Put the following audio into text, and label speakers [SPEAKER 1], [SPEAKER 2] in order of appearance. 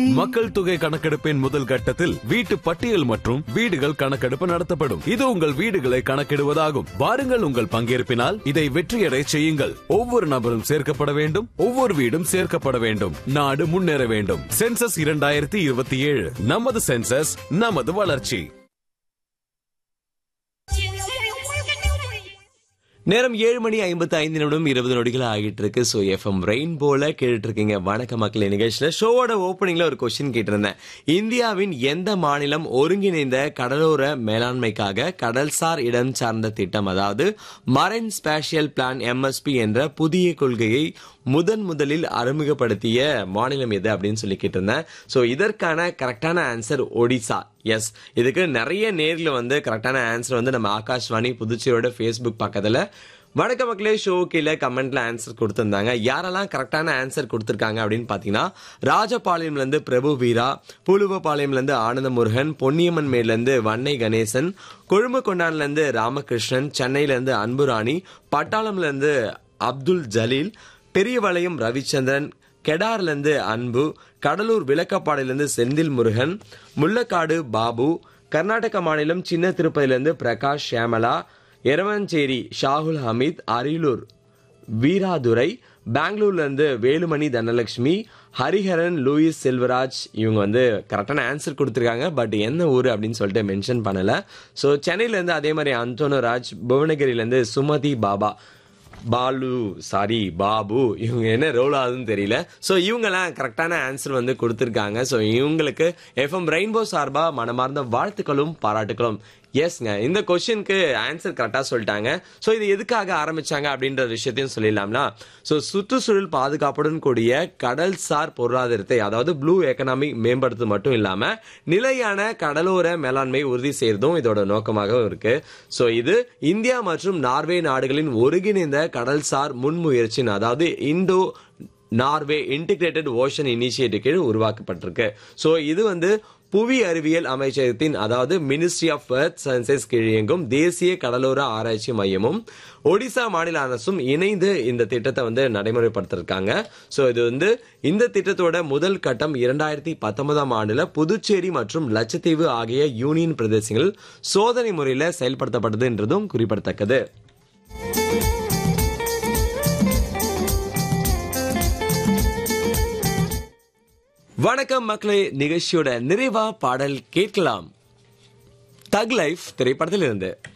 [SPEAKER 1] மக்கள் தொகை கணக்கெடுப்பின் முதல் கட்டத்தில் வீட்டு பட்டியல் மற்றும் வீடுகள் கணக்கெடுப்பு நடத்தப்படும் இது உங்கள் வீடுகளை கணக்கிடுவதாகும் வாருங்கள் உங்கள் பங்கேற்பினால் இதை வெற்றியடை செய்யுங்கள் ஒவ்வொரு நபரும் சேர்க்கப்பட வேண்டும் ஒவ்வொரு வீடும் சேர்க்கப்பட வேண்டும் நாடு முன்னேற வேண்டும் சென்சஸ் இரண்டாயிரத்தி இருபத்தி ஏழு நமது சென்சஸ் நமது வளர்ச்சி
[SPEAKER 2] நேரம் ஏழு மணி ஐம்பத்தி ஐந்து நிமிடம் இருபது நொடிகள் ஆகிட்டு இருக்கு ஸோ எஃப்எம் ரெயின்போல கேட்டுட்டு இருக்கீங்க வணக்க மக்கள் நிகழ்ச்சியில ஷோவோட ஓப்பனிங்ல ஒரு கொஸ்டின் கேட்டிருந்தேன் இந்தியாவின் எந்த மாநிலம் ஒருங்கிணைந்த கடலோர மேலாண்மைக்காக கடல்சார் இடம் சார்ந்த திட்டம் அதாவது மரைன் ஸ்பேஷியல் பிளான் எம்எஸ்பி என்ற புதிய கொள்கையை முதன் முதலில் அறிமுகப்படுத்திய மாநிலம் எது அப்படின்னு சொல்லி கேட்டிருந்தேன் ஸோ இதற்கான கரெக்டான ஆன்சர் ஒடிசா எஸ் இதுக்கு நிறைய நேர்ல வந்து கரெக்டான ஆன்சர் வந்து நம்ம ஆகாஷ்வாணி புதுச்சேரியோட ஃபேஸ்புக் பக்கத்துல வணக்க மக்களே ஷோ கீழே கமெண்ட்ல ஆன்சர் கொடுத்திருந்தாங்க யாரெல்லாம் கரெக்டான ஆன்சர் கொடுத்திருக்காங்க அப்படின்னு பாத்தீங்கன்னா ராஜபாளையம்ல இருந்து பிரபு வீரா பூலுவபாளையம்ல இருந்து ஆனந்த முருகன் பொன்னியம்மன் மேட்ல இருந்து வன்னை கணேசன் கொழும்புகொண்டான்ல இருந்து ராமகிருஷ்ணன் சென்னையில இருந்து அன்புராணி பட்டாளம்ல இருந்து அப்துல் ஜலீல் பெரியவளையம் ரவிச்சந்திரன் கெடார்ல இருந்து அன்பு கடலூர் விளக்கப்பாடிலிருந்து செந்தில் முருகன் முள்ளக்காடு பாபு கர்நாடக மாநிலம் சின்ன திருப்பதியிலிருந்து பிரகாஷ் ஷியாமலா எரவஞ்சேரி ஷாகுல் ஹமீத் அரியலூர் வீராதுரை பெங்களூர்ல இருந்து வேலுமணி தனலட்சுமி ஹரிஹரன் லூயிஸ் செல்வராஜ் இவங்க வந்து கரெக்டான ஆன்சர் கொடுத்துருக்காங்க பட் என்ன ஊர் அப்படின்னு சொல்லிட்டு மென்ஷன் பண்ணல ஸோ சென்னையில இருந்து அதே மாதிரி அந்தோனோ ராஜ் புவனகிரில இருந்து சுமதி பாபா பாலு சாரி பாபு இவங்க என்ன ரோல் ஆகுதுன்னு தெரியல ஸோ இவங்கெல்லாம் கரெக்டான ஆன்சர் வந்து கொடுத்துருக்காங்க ஸோ இவங்களுக்கு எஃப்எம் ரெயின்போ சார்பா மனமார்ந்த வாழ்த்துக்களும் பாராட்டுக்களும் எஸ்ங்க இந்த கொஸ்டினுக்கு ஆன்சர் கரெக்டாக சொல்லிட்டாங்க ஸோ இது எதுக்காக ஆரம்பிச்சாங்க அப்படின்ற விஷயத்தையும் சொல்லிடலாம்னா ஸோ சுற்றுச்சூழல் பாதுகாப்புடன் கூடிய கடல்சார் பொருளாதாரத்தை அதாவது ப்ளூ எக்கனாமி மேம்படுத்து மட்டும் இல்லாம நிலையான கடலோர மேலாண்மை உறுதி செய்யறதும் இதோட நோக்கமாகவும் இருக்கு ஸோ இது இந்தியா மற்றும் நார்வே நாடுகளின் ஒருங்கிணைந்த கடல்சார் முன்முயற்சியின் அதாவது Indo Norway integrated ocean initiative கீழ் உருவாக்கப்பட்டிருக்கு ஸோ இது வந்து புவி அறிவியல் அமைச்சகத்தின் அதாவது மினிஸ்ட்ரி ஆஃப் எர்த் சயின்சஸ் கீழ் இயங்கும் தேசிய கடலோர ஆராய்ச்சி மையமும் ஒடிசா மாநில அரசும் இணைந்து இந்த திட்டத்தை வந்து நடைமுறைப்படுத்திருக்காங்க ஸோ இது வந்து இந்த திட்டத்தோட முதல் கட்டம் இரண்டாயிரத்தி பத்தொன்பதாம் ஆண்டுல புதுச்சேரி மற்றும் லட்சத்தீவு ஆகிய யூனியன் பிரதேசங்கள் சோதனை முறையில் செயல்படுத்தப்பட்டது என்றதும் குறிப்பிடத்தக்கது வணக்கம் மக்களே நிகழ்ச்சியோட நிறைவா பாடல் கேட்கலாம் தக் லைஃப் திரைப்படத்தில் இருந்து